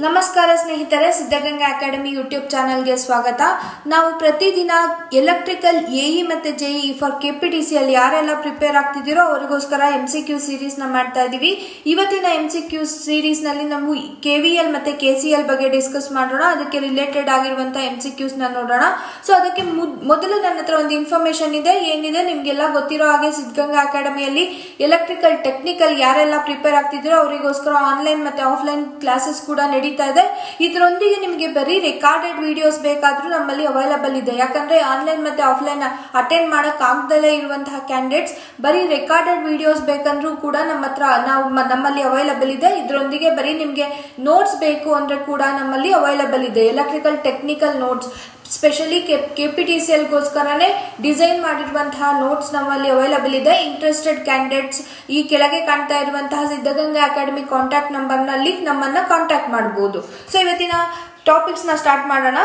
ನಮಸ್ಕಾರ ಸ್ನೇಹಿತರೆ Siddaganga academy YouTube ಚಾನಲ್ಗೆ ಸ್ವಾಗತ ನಾವು ಪ್ರತಿದಿನ ಎಲೆಕ್ಟ್ರಿಕಲ್ ಎಇ ಮತ್ತು JE for K P T C ಅಲ್ಲಿ ಯಾರೆಲ್ಲ ಪ್ರಿಪೇರ್ ಆಗ್ತಿದ್ದೀರೋ ಅವರಿಗೋಸ್ಕರ ಎಂ ಸಿ ಕ್ಯೂ ಸೀರೀಸ್ನ ಮಾಡ್ತಾ ಇದ್ದೀವಿ ಇವತ್ತಿನ ಎಂ ಸಿ ಕ್ಯೂ ಸೀರೀಸ್ನಲ್ಲಿ ನಾವು ಕೆ ವಿ ಎಲ್ ಮತ್ತು ಕೆ ಸಿ ಎಲ್ ಬಗ್ಗೆ ಡಿಸ್ಕಸ್ ಮಾಡೋಣ ಅದಕ್ಕೆ ರಿಲೇಟೆಡ್ ಆಗಿರುವಂಥ ಎಂ ಸಿ ಕ್ಯೂಸ್ನ ನೋಡೋಣ ಸೊ ಅದಕ್ಕೆ ಮುದ್- ಮೊದಲು ನನ್ನ ಹತ್ರ ಒಂದು ಇನ್ಫಾರ್ಮೇಶನ್ ಇದೆ ಏನಿದೆ ನಿಮಗೆಲ್ಲ ಗೊತ್ತಿರೋ ಹಾಗೆ ಸಿದ್ಧಗಂಗಾ ಅಕಾಡೆಮಿಯಲ್ಲಿ ಎಲೆಕ್ಟ್ರಿಕಲ್ ಟೆಕ್ನಿಕಲ್ ಯಾರೆಲ್ಲ ಪ್ರಿಪೇರ್ ಆಗ್ತಿದ್ದೀರೋ ಅವರಿಗೋಸ್ಕರ ಆನ್ಲೈನ್ ಮತ್ತು ಆಫ್ಲೈನ್ ಕ್ಲಾಸಸ್ ಕೂಡ ನಡೀತಾ ಇದೆ ಇದರೊಂದಿಗೆ ನಿಮಗೆ ಬರೀ ರೆಕಾರ್ಡೆಡ್ ವಿಡಿಯೋಸ್ ಬೇಕಾದರೂ ನಮ್ಮಲ್ಲಿ ಅವೈಲಬಲ್ ಇದೆ ಯಾಕಂದ್ರೆ ಆನ್ಲೈನ್ ಮತ್ತು ಆಫ್ಲೈನ್ ಅಟೆಂಡ್ ಮಾಡಕ್ ಆಗ್ದಲೇ ಇರುವಂತಹ ಕ್ಯಾಂಡಿಡೇಟ್ಸ್ ಬರೀ ರೆಕಾರ್ಡೆಡ್ ವಿಡಿಯೋಸ್ ಬೇಕಂದ್ರೂ ಕೂಡ ನಮ್ಮ ಹತ್ರ ನಾವು ಮ- ನಮ್ಮಲ್ಲಿ ಅವೈಲಬಲ್ ಇದೆ ಇದರೊಂದಿಗೆ ಬರೀ ನಿಮಗೆ ನೋಟ್ಸ್ ಬೇಕು ಅಂದ್ರೆ ಕೂಡ ನಮ್ಮಲ್ಲಿ ಅವೈಲಬಲ್ ಇದೆ electrical technical notes specially K P T C ಎಲ್ಗೋಸ್ಕರನೇ ಡಿಸೈನ್ ಮಾಡಿರುವಂತಹ ನೋಟ್ಸ್ ನಮ್ಮಲ್ಲಿ ಅವೈಲಬಲ್ ಇದೆ ಇಂಟ್ರೆಸ್ಟೆಡ್ ಕ್ಯಾಂಡಿಡೇಟ್ಸ್ ಈ ಕೆಳಗೆ ಕಾಣ್ತಾ ಇರುವಂತಹ ಸಿದ್ಧಗಂಗಾ ಅಕಾಡೆಮಿ ಕಾಂಟ್ಯಾಕ್ಟ್ ನಂಬರ್ನಲ್ಲಿ ನಮ್ಮನ್ನ ಕಾಂಟ್ಯಾಕ್ಟ್ ಮಾಡಬಹುದು ಸೊ ಇವತ್ತಿನ ಟಾಪಿಕ್ಸ್ನ ಸ್ಟಾರ್ಟ್ ಮಾಡೋಣ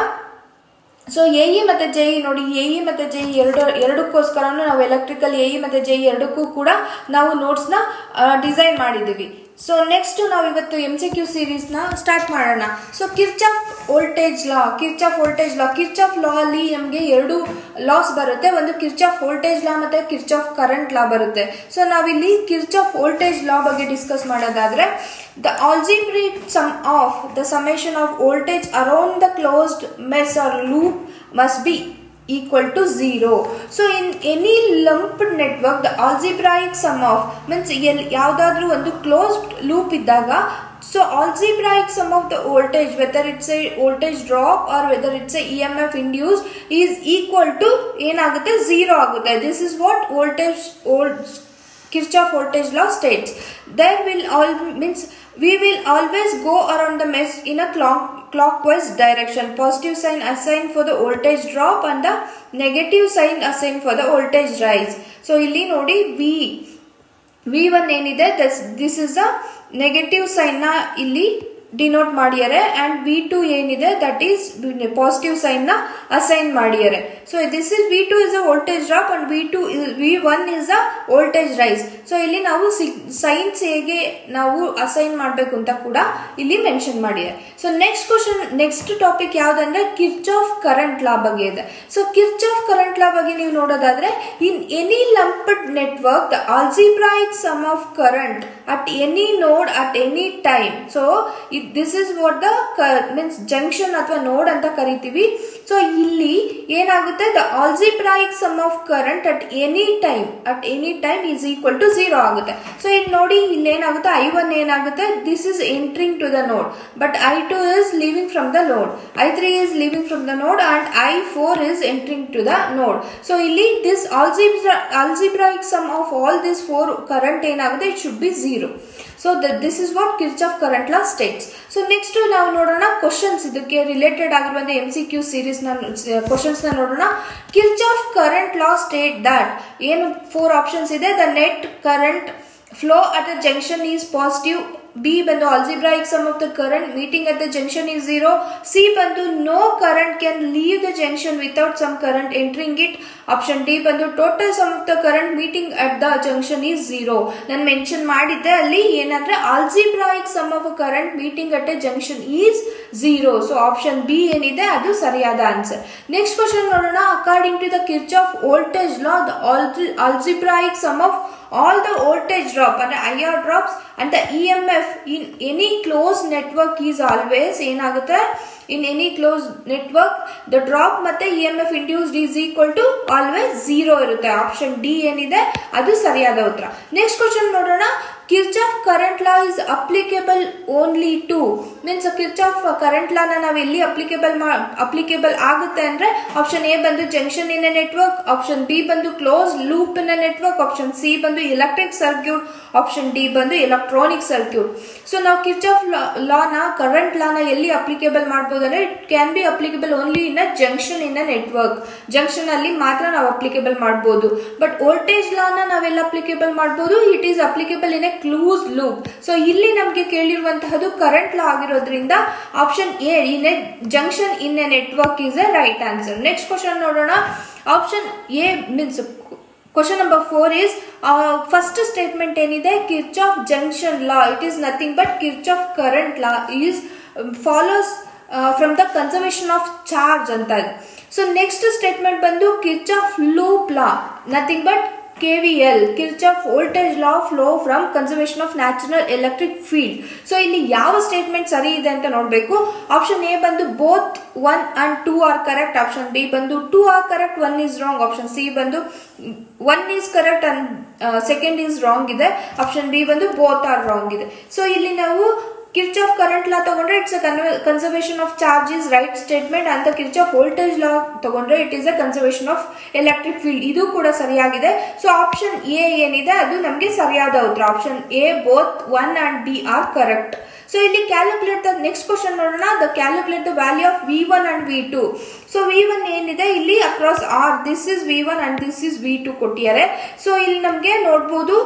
ಸೊ ಎಇ ಮತ್ತು ಜೆಇ ನೋಡಿ ಎಇ ಮತ್ತು ಜೆಇ ಎರಡು ಎರಡಕ್ಕೋಸ್ಕರನೂ ನಾವು ಎಲೆಕ್ಟ್ರಿಕಲ್ ಎಇ ಮತ್ತು ಜೆಇ ಎರಡಕ್ಕೂ ಕೂಡ ನಾವು ನೋಟ್ಸ್ನ ಡಿಸೈನ್ ಮಾಡಿದ್ದೀವಿ ಸೊ ನೆಕ್ಸ್ಟ್ ನಾವು ಇವತ್ತು ಎಮ್ ಸಿ ಕ್ಯೂ ಸೀರೀಸ್ನ ಸ್ಟಾರ್ಟ್ ಮಾಡೋಣ so Kirchhoff voltage law Kirchhoff voltage law Kirchhoff law ಅಲ್ಲಿ ನಮಗೆ ಎರಡು ಲಾಸ್ ಬರುತ್ತೆ ಒಂದು ಕಿರ್ಚ್ ಆಫ್ ವೋಲ್ಟೇಜ್ ಲಾ ಮತ್ತು ಕಿರ್ಚ್ ಆಫ್ ಕರೆಂಟ್ ಲಾ ಬರುತ್ತೆ ಸೊ ನಾವಿಲ್ಲಿ ಕಿರ್ಚ್ ಆಫ್ ವೋಲ್ಟೇಜ್ ಲಾ ಬಗ್ಗೆ ಡಿಸ್ಕಸ್ ಮಾಡೋದಾದ್ರೆ the algebraic sum of the summation of voltage around the closed mesh or loop must be equal to zero. So in any lumped network, the algebraic sum of means ಎಲ್ ಯಾವುದಾದ್ರೂ ಒಂದು closed loop ಇದ್ದಾಗ so algebraic sum of the voltage whether it's a voltage drop or whether it's a EMF induced is equal to ಏನಾಗುತ್ತೆ zero ಆಗುತ್ತೆ this is what voltage Kirchhoff voltage law states there will all means we will always go around the mesh in a clock clockwise direction positive sign assigned for the voltage drop and the negative sign assigned for the voltage rise so ಇಲ್ಲಿ ನೋಡಿ v V one ಏನಿದೆ thus this is a negative sign ನ ಇಲ್ಲಿ denote ಮಾಡಿದ್ದಾರೆ and V two ಏನಿದೆ that is positive sign ನ assign ಮಾಡಿದ್ದಾರೆ so this is V two is a voltage drop and V two V one is a voltage rise so ಇಲ್ಲಿ ನಾವು science ಹೇಗೆ ನಾವು ಅಸೈನ್ ಮಾಡಬೇಕು ಅಂತ ಕೂಡ ಇಲ್ಲಿ ಮೆನ್ಷನ್ ಮಾಡಿದ್ದಾರೆ so next question next topic ಯಾವ್ದಂದ್ರೆ ಕಿರ್ಚ್ ಆಫ್ ಕರೆಂಟ್ ಲಾ ಬಗ್ಗೆ ಇದೆ so Kirchhoff current law ಬಗ್ಗೆ ನೀವು ನೋಡೋದಾದ್ರೆ in any lumped network the algebraic sum of current at any node at any time so this is what the means junction ಅಥವಾ node ಅಂತ ಕರಿತೀವಿ so ಇಲ್ಲಿ ಏನಾಗುತ್ತೆ the algebraic sum of current at any time at any time is equal to zero ಆಗುತ್ತೆ so ಇಲ್ಲಿ ನೋಡಿ ಇಲ್ಲಿ ಏನಾಗುತ್ತೆ ಐ ಒನ್ ಏನಾಗುತ್ತೆ this is entering to the node but I two is leaving from the node I three is leaving from the node and I four is entering to the node so ಇಲ್ಲಿ this algebra algebraic sum of all this four current ಏನಾಗುತ್ತೆ it should be zero so this is what Kirchhoff current law states so next ನಾವು ನೋಡೋಣ questions ಇದಕ್ಕೆ related ಆಗಿರುವಂತ M C Q series ನ questions ನ ನೋಡೋಣ Kirchhoff current law state that ಏನು four options ಇದೆ the net current flow at a junction is positive B ಬಂದು algebraic sum of the current meeting at the junction is zero C ಬಂದು no current can leave the junction without some current entering it option D ಬಂದು total sum of the current meeting at the junction is zero ನಾನು mention ಮಾಡಿದ್ದೆ ಅಲ್ಲಿ ಏನಂದ್ರೆ algebraic sum of a current meeting at a junction is zero so option B ಏನಿದೆ ಅದು ಸರಿಯಾದ answer next question ನೋಡೋಣ according to the Kirchhoff voltage law the algebraic sum of all the voltage drop and IR drops and the EMF in any closed network is always ಏನಾಗುತ್ತೆ in any closed network the drop ಮತ್ತೆ EMF induced is equal to always zero ಇರುತ್ತೆ option D ಏನಿದೆ ಅದು ಸರಿಯಾದ ಉತ್ತರ next question ನೋಡೋಣ Kirchhoff current law is applicable only to means Kirchhoff current ಲಾನ ನಾವು ಎಲ್ಲಿ ಅಪ್ಲಿಕೇಬಲ್ ಅಪ್ಲಿಕೇಬಲ್ ಆಗುತ್ತೆ ಅಂದ್ರೆ ಆಪ್ಷನ್ ಎ ಬಂದು junction in network option B ಬಂದು close loop in network option C ಬಂದು ಎಲೆಕ್ಟ್ರಿಕ್ ಸರ್ಕ್ಯೂಟ್ ಆಪ್ಷನ್ ಡಿ ಬಂದು electronic circuit so ನಾವು ಕಿರ್ಚ್ ಆಫ್ ಲಾನ ಕರೆಂಟ್ ಲಾನ ಎಲ್ಲಿ ಅಪ್ಲಿಕೇಬಲ್ ಮಾಡಬಹುದು ಅಂದ್ರೆ it can be applicable only in a junction in a network junction ಅಲ್ಲಿ ಮಾತ್ರ ನಾವು ಅಪ್ಲಿಕೇಬಲ್ ಮಾಡಬಹುದು ಬಟ್ ವೋಲ್ಟೇಜ್ ಲಾನ ನಾವೆಲ್ಲ ಅಪ್ಲಿಕೇಬಲ್ ಮಾಡಬಹುದು it is applicable in a close loop so ಇಲ್ಲಿ ನಮಗೆ ಕೇಳಿರುವಂತಹದ್ದು ಕರೆಂಟ್ ಲಾ ಆಗಿರೋದ್ರಿಂದ option A in a junction in a network is a right answer next question ನೋಡೋಣ option A means question number four is first statement ಏನಿದೆ Kirchhoff junction law it is nothing but Kirchhoff current law is follows from the conservation of charge ಅಂತ ಇದೆ so next statement ಬಂದು ಕಿರ್ಚ್ of loop law nothing but K V L Kirchhoff voltage law flow from conservation of natural electric field so ಇಲ್ಲಿ ಯಾವ statement ಸರಿ ಇದೆ ಅಂತ ನೋಡಬೇಕು option A ಬಂದು both one and two are correct option B ಬಂದು two are correct one is wrong option C ಬಂದು one is correct and second is wrong ಇದೆ ಆಪ್ಷನ್ ಬಿ ಬಂದು ಬೋತ್ ಆರ್ ರಾಂಗ್ ಇದೆ ಸೊ ಇಲ್ಲಿ ನಾವು Kirchhoff current law ತಗೊಂಡ್ರೆ it's conservation of charge is right statement ಅಂತ Kirchhoff voltage law ತಗೊಂಡ್ರೆ it is a conservation of electric field ಇದು ಕೂಡ ಸರಿಯಾಗಿದೆ ಸೊ ಆಪ್ಷನ್ ಎ ಏನಿದೆ ಅದು ನಮಗೆ ಸರಿಯಾದ ಉತ್ತರ option A both one and B are correct so ಇಲ್ಲಿ ಕ್ಯಾಲ್ಕುಲೇಟ್ ದ ನೆಕ್ಸ್ಟ್ ಕ್ವಶನ್ ನೋಡೋಣ the calculate the value of V one and V two so V one ಏನಿದೆ ಇಲ್ಲಿ across R this is V one and this is V two ಕೊಟ್ಟಿದ್ದಾರೆ so ಇಲ್ಲಿ ನಮಗೆ ನೋಡ್ಬೋದು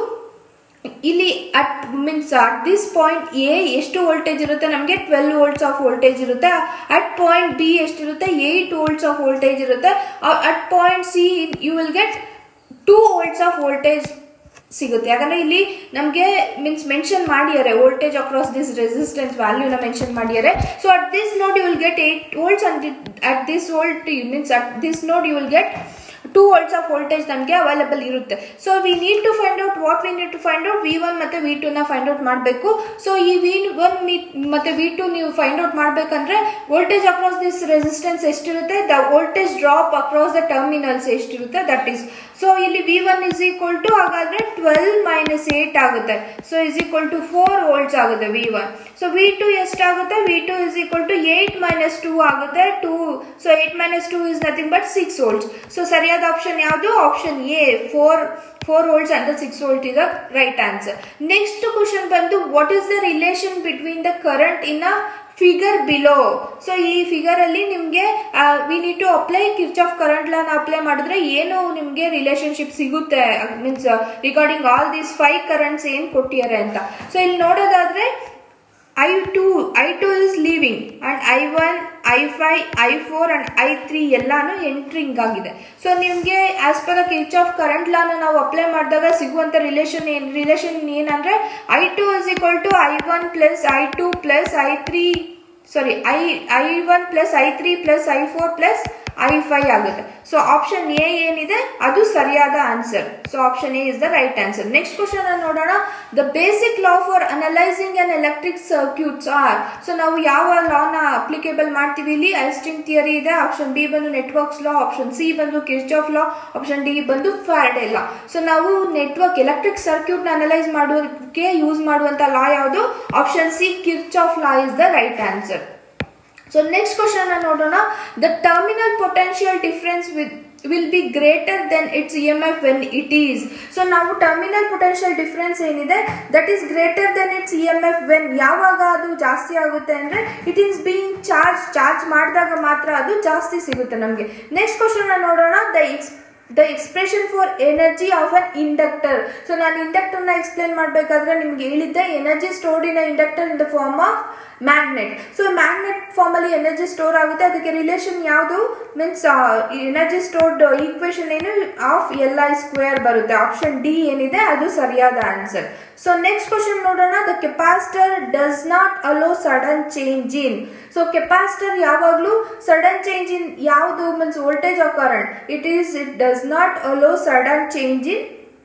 ಇಲ್ಲಿ at means at this point A ಎಷ್ಟು voltage ಇರುತ್ತೆ ನಮಗೆ ಟ್ವೆಲ್ ವೋಲ್ಟ್ಸ್ ಆಫ್ ವೋಲ್ಟೇಜ್ ಇರುತ್ತೆ ಅಟ್ ಪಾಯಿಂಟ್ ಬಿ ಎಷ್ಟಿರುತ್ತೆ ಏಯ್ಟ್ ವೋಲ್ಟ್ಸ್ ಆಫ್ ವೋಲ್ಟೇಜ್ ಇರುತ್ತೆ at point C you will get two volts of voltage ಸಿಗುತ್ತೆ ಯಾಕಂದ್ರೆ ಇಲ್ಲಿ ನಮಗೆ ಮೀನ್ಸ್ ಮೆನ್ಷನ್ ಮಾಡಿದ್ದಾರೆ ವೋಲ್ಟೇಜ್ ಅಕ್ರಾಸ್ ದಿಸ್ ರೆಸಿಸ್ಟೆನ್ಸ್ ವ್ಯಾಲ್ಯೂನ ಮೆನ್ಷನ್ ಮಾಡಿದ್ದಾರೆ so at this node you will get eight volts and at this volt means at this node you will get two volts of voltage ನಮಗೆ available ಇರುತ್ತೆ so we need to find out what we need to find out V one ಮತ್ತೆ V two ನ find out ಮಾಡಬೇಕು so ಈ V one ಮತ್ತೆ V two ನೀವು find out ಮಾಡಬೇಕಂದ್ರೆ voltage across this resistance ಎಷ್ಟಿರುತ್ತೆ the voltage drop across the terminals ಎಷ್ಟಿರುತ್ತೆ that is so ಇಲ್ಲಿ V one is equal to ಹಾಗಾದ್ರೆ ಟ್ವೆಲ್ ಮೈನಸ್ ಏಟ್ ಆಗುತ್ತೆ so is equal to four volts ಆಗುತ್ತೆ V one so V two ಎಷ್ಟಾಗುತ್ತೆ V two is equal to eight minus two ಆಗುತ್ತೆ two so eight minus two is nothing but six volts so ಸರಿಯಾದ option ಯಾವುದು option A four four volts and six volt is right answer next question ಬಂದು what is the relation between the current in a figure below so ಈ figure ಅಲ್ಲಿ ನಿಮ್ಗೆ we need to apply Kirchhoff current ಲಾನ apply ಮಾಡಿದ್ರೆ ಏನು ನಿಮ್ಗೆ relationship ಸಿಗುತ್ತೆ means regarding all these five currents ಏನ್ ಕೊಟ್ಟಿದ್ದಾರೆ ಅಂತ ಸೊ ಇಲ್ಲಿ ನೋಡೋದಾದ್ರೆ I two I two is leaving and I one I five I four and I three ಎಲ್ಲಾನು ಎಂಟ್ರಿಂಗ್ ಆಗಿದೆ ಸೊ ನಿಮಗೆ as per the Kirchhoff current ಲಾನ ನಾವು ಅಪ್ಲೈ ಮಾಡಿದಾಗ ಸಿಗುವಂತ ರಿಲೇಷನ್ ಏನ್ ರಿಲೇಷನ್ ಏನಂದ್ರೆ I two is equal to I one plus I two plus I three sorry I I one plus I three plus I four plus I five ಆಗುತ್ತೆ so option A ಏನಿದೆ ಅದು ಸರಿಯಾದ answer so option A is the right answer next question ನೋಡೋಣ the basic law for analysing an electric circuits are so ನಾವು ಯಾವ ಲಾನ applicable ಮಾಡ್ತೀವಿ ಇಲ್ಲಿ ಐಸ್ಟಿಂಗ್ ಥಿಯರಿ ಇದೆ ಆಪ್ಷನ್ ಬಿ ಬಂದು ನೆಟ್ವರ್ಕ್ಸ್ ಲಾ ಆಪ್ಷನ್ ಸಿ ಬಂದು Kirchhoff law option D ಬಂದು ಫ್ಯಾರಡೆ ಲಾ ಸೊ ನಾವು ನೆಟ್ವರ್ಕ್ ಎಲೆಕ್ಟ್ರಿಕ್ ಸರ್ಕ್ಯೂಟ್ ನ ಅನಲೈಸ್ ಮಾಡೋದಕ್ಕೆ ಯೂಸ್ ಮಾಡುವಂತ ಲಾ ಯಾವುದು option C Kirchhoff law is the right answer so next question ನೋಡೋಣ the terminal potential difference with will be greater than its E M F when it is so ನಾವು terminal potential difference ಏನಿದೆ that is greater than its E M F when ಯಾವಾಗ ಅದು ಜಾಸ್ತಿ ಆಗುತ್ತೆ ಅಂದ್ರೆ it is being charge charge ಮಾಡಿದಾಗ ಮಾತ್ರ ಅದು ಜಾಸ್ತಿ ಸಿಗುತ್ತೆ ನಮಗೆ ನೆಕ್ಸ್ಟ್ ಕ್ವಶನ್ ನೋಡೋಣ the ex the expression for energy of an inductor so ನಾನು ಇಂಡಕ್ಟರ್ನ ಎಕ್ಸ್ಪ್ಲೇನ್ ಮಾಡಬೇಕಾದ್ರೆ ನಿಮ್ಗೆ ಹೇಳಿದ್ದೆ energy stored in inductor in the form of magnet so magnet form ಅಲ್ಲಿ ಎನರ್ಜಿ ಸ್ಟೋರ್ ಆಗುತ್ತೆ ಅದಕ್ಕೆ ರಿಲೇಷನ್ ಯಾವುದು ಮೀನ್ಸ್ ಎನರ್ಜಿ ಸ್ಟೋರ್ಡ್ ಈಕ್ವೇಶನ್ ಏನು ಆಫ್ ಎಲ್ ಐ ಸ್ಕ್ವೇರ್ ಬರುತ್ತೆ ಆಪ್ಷನ್ ಡಿ ಏನಿದೆ ಅದು ಸರಿಯಾದ ಆನ್ಸರ್ ಸೊ ನೆಕ್ಸ್ಟ್ ಕ್ವಶನ್ ನೋಡೋಣ the capacitor does not allow sudden change in so capacitor ಯಾವಾಗಲೂ ಸಡನ್ ಚೇಂಜ್ ಇನ್ ಯಾವುದು means voltage of current it is it does not allow sudden change in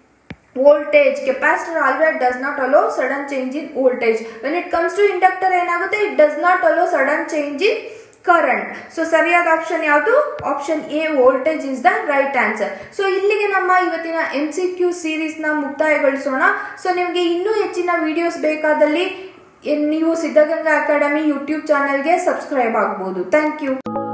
voltage capacitor always does not allow sudden change in voltage when it comes to inductor ಏನಾಗುತ್ತೆ it does not allow sudden change in current so ಸರಿಯಾದ option ಯಾವುದು option A voltage is the right answer so ಇಲ್ಲಿಗೆ ನಮ್ಮ ಇವತ್ತಿನ M C Q series ನ ಮುಕ್ತಾಯಗೊಳಿಸೋಣ so ನಿಮಗೆ ಇನ್ನೂ ಹೆಚ್ಚಿನ ವಿಡಿಯೋಸ್ ಬೇಕಾದಲ್ಲಿ ನೀವು ಸಿದ್ಧಗಂಗಾ ಅಕಾಡೆಮಿ ಯೂಟ್ಯೂಬ್ ಚಾನೆಲ್ಗೆ ಸಬ್ಸ್ಕ್ರೈಬ್ ಆಗ್ಬೋದು ಥ್ಯಾಂಕ್ ಯು